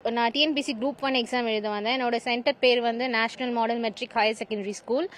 நான் TNPSC group one exam எழுத வந்தேன் என்னோட சென்டர் பேர் வந்து national model matric higher secondary school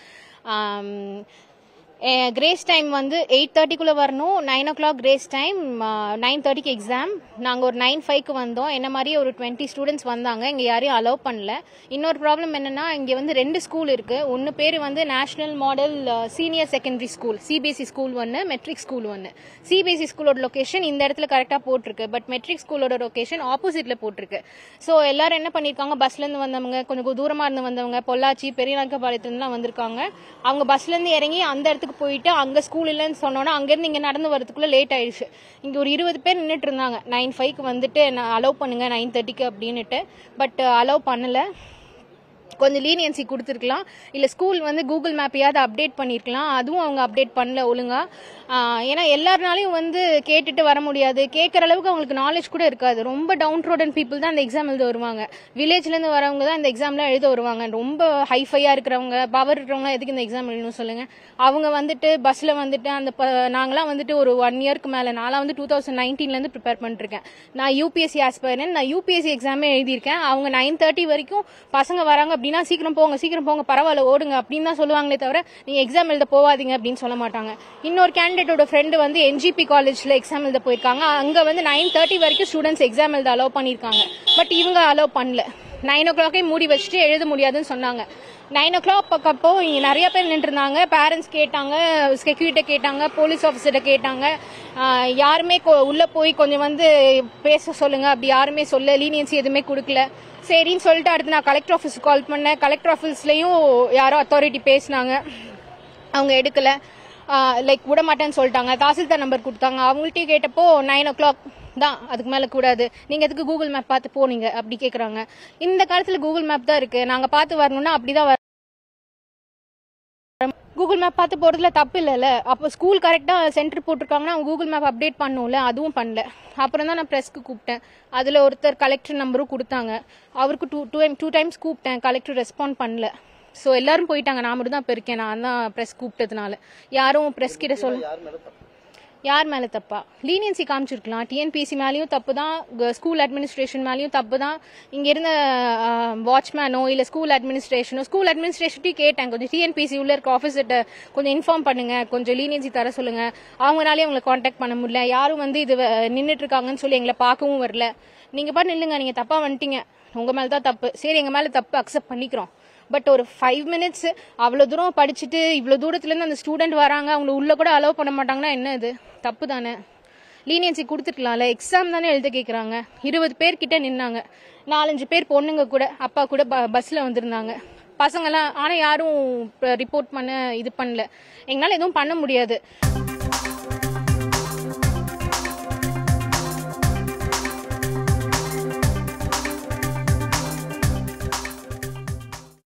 grace time வந்து எயிட் தேர்ட்டிக்குள்ளே வரணும் nine o'clock grace time nine தேர்ட்டிக்கு எக்ஸாம் நாங்கள் ஒரு நைன் ஃபைவ்க்கு வந்தோம் என்ன மாதிரி ஒரு டுவெண்ட்டி ஸ்டூடெண்ட்ஸ் வந்தாங்க இங்கே யாரையும் அலோவ் பண்ணல இன்னொரு ப்ராப்ளம் என்னென்னா இங்கே வந்து ரெண்டு ஸ்கூல் இருக்குது ஒன்று பேர் வந்து national model senior secondary school CBSE school ஒன்று மெட்ரிக் ஸ்கூல் ஒன்று சிபிஎஸ்சி ஸ்கூலோட லொக்கேஷன் இந்த இடத்துல கரெக்டாக போட்டிருக்கு பட் மெட்ரிக் ஸ்கூலோட லொக்கேஷன் ஆப்போசிட்டில் போட்டிருக்கு ஸோ எல்லாரும் என்ன பண்ணியிருக்காங்க பஸ்லேருந்து வந்தவங்க கொஞ்சம் தூரமாக இருந்து வந்தவங்க பொள்ளாச்சி பெரியநாயக்கபாளையத்துலேருந்துலாம் வந்திருக்காங்க அவங்க பஸ்லேருந்து இறங்கி அந்த இடத்துக்கு போயிட்டு அங்கே ஸ்கூல் இல்லைன்னு சொன்னோன்னா அங்கேருந்து இங்கே நடந்து வரதுக்குள்ளே லேட் ஆயிடுச்சு இங்கே ஒரு இருபது பேர் நின்றுட்டு இருந்தாங்க நைன் ஃபைவ்க்கு வந்துட்டு நான் அலோவ் பண்ணுங்க நைன் தேர்ட்டிக்கு அப்படின்னுட்டு பட் அலோவ் பண்ணலை கொஞ்சம் லீனியன்சி கொடுத்துருக்கலாம் இல்லை ஸ்கூல் வந்து கூகுள் மேப்பையாவது அப்டேட் பண்ணியிருக்கலாம் அதுவும் அவங்க அப்டேட் பண்ணல ஒழுங்கா ஆஹ் ஏன்னா எல்லாருனாலையும் வந்து கேட்டுட்டு வர முடியாது கேட்குற அளவுக்கு அவங்களுக்கு நாலேஜ் கூட இருக்காது ரொம்ப டவுன் ரோடன் பீப்புள் தான் அந்த எக்ஸாம் எழுத வருவாங்க வில்லேஜ்லேருந்து வரவங்க தான் இந்த எக்ஸாம்லாம் எழுத வருவாங்க ரொம்ப ஹைஃபையாக இருக்கிறவங்க பவர் இருக்கிறவங்க எதுக்கு இந்த எக்ஸாம் எழுதணும் சொல்லுங்க அவங்க வந்துட்டு பஸ்ஸில் வந்துட்டு அந்த ப- நாங்களாம் வந்துட்டு ஒரு ஒன் இயர்க்கு மேலே நான்லாம் வந்து டூ தௌசண்ட் நைன்டீன்லேருந்து ப்ரிப்பேர் பண்ணிருக்கேன் நான் யூபிஎஸ்சி ஆஸ்பைரன் நான் யூபிஎஸ்சி எக்ஸாமே எழுதியிருக்கேன் அவங்க நைன் தேர்ட்டி வரைக்கும் பசங்க வராங்க அப்படின்னா சீக்கிரம் போங்க சீக்கிரம் போங்க பரவாயில்ல ஓடுங்க அப்படின்னு தான் சொல்லுவாங்களே தவிர நீங்க எக்ஸாம் எழுத போவாதீங்க அப்படின்னு சொல்ல மாட்டாங்க இன்னொரு கேண்டிடேட்டோட ஃப்ரெண்டு வந்து என்ஜிபி காலேஜ்ல எக்ஸாம் எழுத போயிருக்காங்க அங்க வந்து நைன் தேர்ட்டி வரைக்கும் ஸ்டூடெண்ட்ஸ் எக்ஸாம் எழுத அலோவ் பண்ணியிருக்காங்க பட் இவங்க அலோவ் பண்ணல நைன் ஓ கிளாக்கே மூடி வச்சுட்டு எழுத முடியாதுன்னு சொன்னாங்க நைன் ஓ கிளாக் பக்கப்போ இங்கே நிறைய பேர் நின்றுருந்தாங்க பேரண்ட்ஸ் கேட்டாங்க செக்யூரிட்ட கேட்டாங்க போலீஸ் ஆஃபீஸர்கிட்ட கேட்டாங்க ஆஹ் யாருமே கொ- உள்ள போய் கொஞ்சம் வந்து பேச சொல்லுங்க அப்படி யாருமே சொல்ல லீனியன்சி எதுவுமே கொடுக்கல சரின்னு சொல்லிட்டு அடுத்து நான் கலெக்டர் ஆஃபீஸுக்கு கால் பண்ணேன் கலெக்டர் ஆஃபீஸ்லேயும் யாரோ அத்தாரிட்டி பேசினாங்க அவங்க எடுக்கல லைக் விட மாட்டேன்னு சொல்லிட்டாங்க தாசில்தார் நம்பர் கொடுத்தாங்க அவங்கள்ட்டயும் கேட்டப்போ நைன் ஓ கிளாக் தான் அதுக்கு மேலே கூடாது நீங்கள் எதுக்கு கூகுள் மேப் பார்த்து போனீங்க அப்படி கேட்குறாங்க இந்த காலத்தில் கூகுள் மேப் தான் இருக்குது நாங்கள் பார்த்து வரணும்னா அப்படி தான் கூகுள் மேப் பார்த்து போகிறதுல தப்பு இல்லைல்ல அப்போ ஸ்கூல் கரெக்டாக சென்டர் போட்டிருக்காங்கன்னா அவங்க கூகுள் மேப் அப்டேட் பண்ணணும்ல அதுவும் பண்ணல அப்புறம் தான் நான் ப்ரெஸ்க்கு கூப்பிட்டேன் அதில் ஒருத்தர் கலெக்டர் நம்பரும் கொடுத்தாங்க அவருக்கு டூ டூ டூ டைம்ஸ் கூப்பிட்டேன் கலெக்டர் ரெஸ்பாண்ட் பண்ணல ஸோ எல்லாரும் போயிட்டாங்க நான் மட்டும் தான் இப்போ இருக்கேன் நான் தான் ப்ரெஸ் கூப்பிட்டதுனால யாரும் ப்ரெஸ் கிட்ட சொல்ல யார் மேலே தப்பா லீனியன்சி காமிச்சிருக்கலாம் டிஎன்பிசி மேலேயும் தப்பு தான் ஸ்கூல் அட்மினிஸ்ட்ரேஷன் மேலேயும் தப்பு தான் இங்கே இருந்த வாட்ச்மேனோ இல்லை ஸ்கூல் அட்மினிஸ்ட்ரேஷனோ ஸ்கூல் அட்மினிஸ்ட்ரேஷன்ட்டையும் கேட்டேன் கொஞ்சம் டிஎன்பிசி உள்ள இருக்க ஆஃபீஸர்கிட்ட கொஞ்சம் இன்ஃபார்ம் பண்ணுங்க கொஞ்சம் லீனியன்சி தர சொல்லுங்க அவங்களாலே அவங்களை காண்டாக்ட் பண்ண முடியல யாரும் வந்து இது வ- நின்னுட்டு இருக்காங்கன்னு சொல்லி எங்களை பார்க்கவும் வரல நீங்க பாட்டு நில்லுங்க நீங்க தப்பா வந்துட்டீங்க உங்க மேல தான் தப்பு சரி எங்க மேல தப்பு அக்செப்ட் பண்ணிக்கிறோம் பட் ஒரு ஃபைவ் மினிட்ஸ் அவ்வளோ தூரம் படிச்சுட்டு இவ்வளோ தூரத்துலேருந்து அந்த ஸ்டூடெண்ட் வராங்க அவங்கள உள்ள கூட அலோவ் பண்ண மாட்டாங்கன்னா என்ன இது தப்பு தானே லீனியன்சி கொடுத்துருக்கலாம்ல எக்ஸாம் தானே எழுத கேட்குறாங்க இருபது பேர் கிட்ட நின்னாங்க நாலஞ்சு பேர் பொண்ணுங்க கூட அப்பா கூட ப பஸ்ஸில் வந்திருந்தாங்க பசங்களாம் ஆனால் யாரும் ரிப்போர்ட் பண்ண இது பண்ணல எங்களால் எதுவும் பண்ண முடியாது